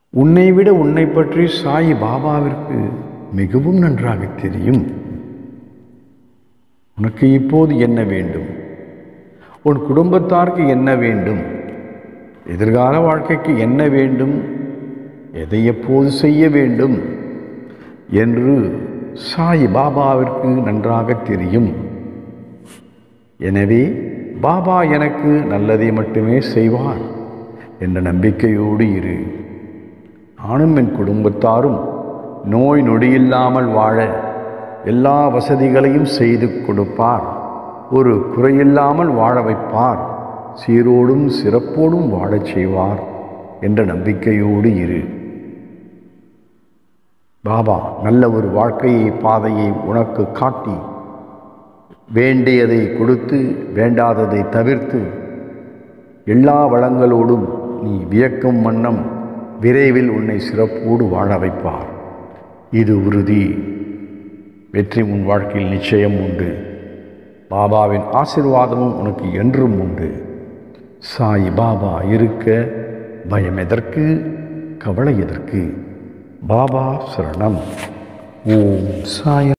உன்னை விட உன்னை பற்றி சாய் பாபாவிற்கு மிகவும் நன்றாக தெரியும் உனக்கு இப்போது என்ன வேண்டும் உன் குடும்பத்தாருக்கு என்ன வேண்டும் எதிர்கால வாழ்க்கைக்கு என்ன வேண்டும் எதை எப்போது செய்ய வேண்டும் என்று சாய் பாபாவிற்கு நன்றாக தெரியும் எனவே பாபா எனக்கு நல்லதை மட்டுமே செய்வார் என்ற நம்பிக்கையோடு இரு நானும் என் குடும்பத்தாரும் நோய் நொடியில்லாமல் வாழ எல்லா வசதிகளையும் செய்து கொடுப்பார் ஒரு குறையில்லாமல் வாழ வைப்பார் சீரோடும் சிறப்போடும் வாழச் செய்வார் என்ற நம்பிக்கையோடு இரு பாபா நல்ல ஒரு வாழ்க்கையை பாதையை உனக்கு காட்டி வேண்டியதை கொடுத்து வேண்டாததை தவிர்த்து எல்லா வளங்களோடும் நீ வியக்கும் வண்ணம் விரைவில் உன்னை சிறப்போடு வாழ வைப்பார் இது உறுதி வெற்றி உன் வாழ்க்கையில் நிச்சயம் உண்டு பாபாவின் ஆசிர்வாதமும் உனக்கு என்றும் உண்டு சாய் பாபா இருக்க பயம் எதற்கு கவலை எதற்கு பாபா சரணம் ஓம் சாய